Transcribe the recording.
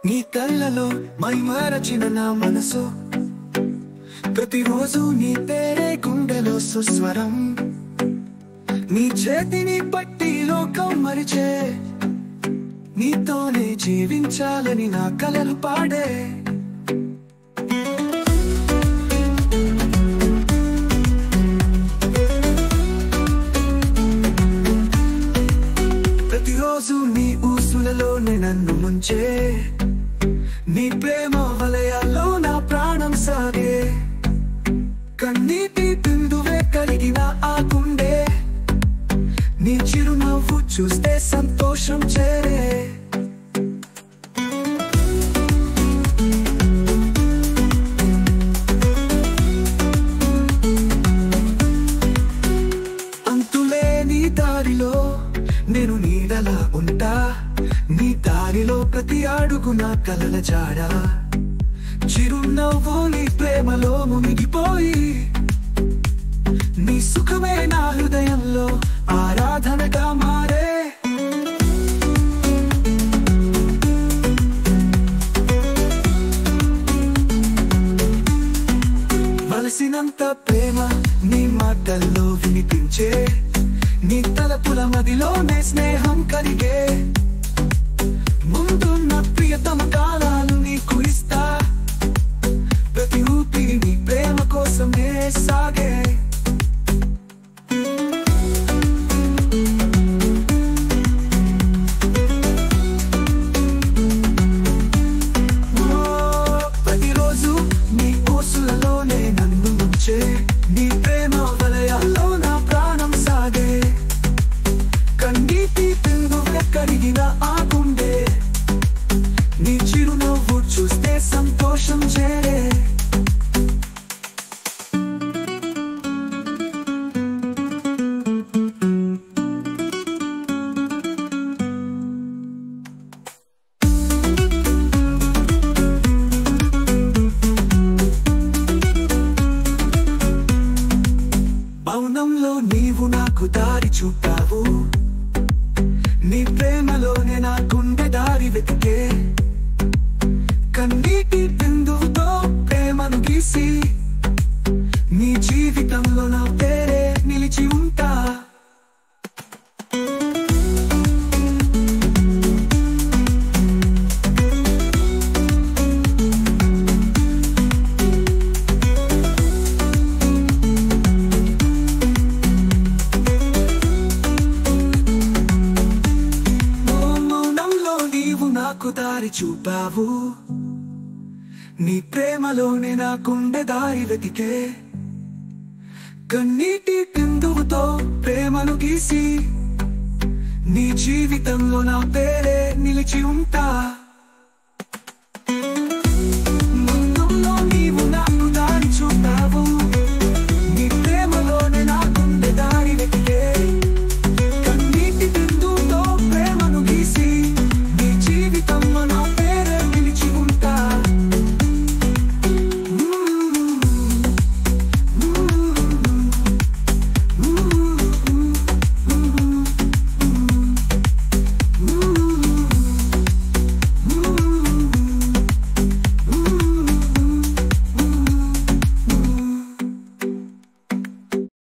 నీ కళ్ళలో మైమరచిన నా మనసు ప్రతిరోజు నీ పేరే గుండెలో సుస్వరం నీ చేతిని పట్టి లోకం మరిచే నీతోనే జీవించాలని నా కలలు పాడే ప్రతిరోజు నీ ఊసులలోనే నన్ను ముంచే నీ ప్రేమ వలయాల్లో నా ప్రాణం సాగే కన్నీటి బిందువే కలిగిన ఆ గుండె నీ చిరునవ్వు చూస్తే సంతోషం చేరే అంతులేని దారిలో నేను నీడలా ఉంటా నీ దారిలో ప్రతి అడుగు నా కలల జాడ చిరునవ్వు నీ ప్రేమలో మునిగిపోయి నీ సుఖమే నా హృదయంలో ఆరాధనగా మారే వలసినంత ప్రేమ నీ మాటల్లో వినిపించే నీ తలపుల మదిలోనే స్నేహం కలిగే ముందున్న ప్రియతమ కాలాలు నీకు ఇస్తా ప్రతి ఊపిరి నీ ప్రేమ కోసమే సాగే ఓ, ప్రతిరోజు నీ ఊసులలోనే నన్ను ముంచే నీ ప్రేమ వలయాల్లో నా ప్రాణం సాగే కన్నీటి బిందువే కరిగిన ఆ గుండె నీ చిరునవ్వు చూస్తే సంతోషం చేరే మౌనంలో నీవు నాకు దారి చూపావు నీ ప్రేమలోనే నా గుండె దారి వెతికే కన్నీటి బిందువుతో ప్రేమను గీసి నీ జీవితంలో నా పేరే నిలిచి ఉంటా ఓ మౌనంలో నీవు నాకు దారి చూపావు నీ ప్రేమలోనే నా గుండె దారి వెతికే కన్నీటి బిందువుతో ప్రేమను గీసి నీ జీవితంలో నా పేరే నిలిచి ఉంటా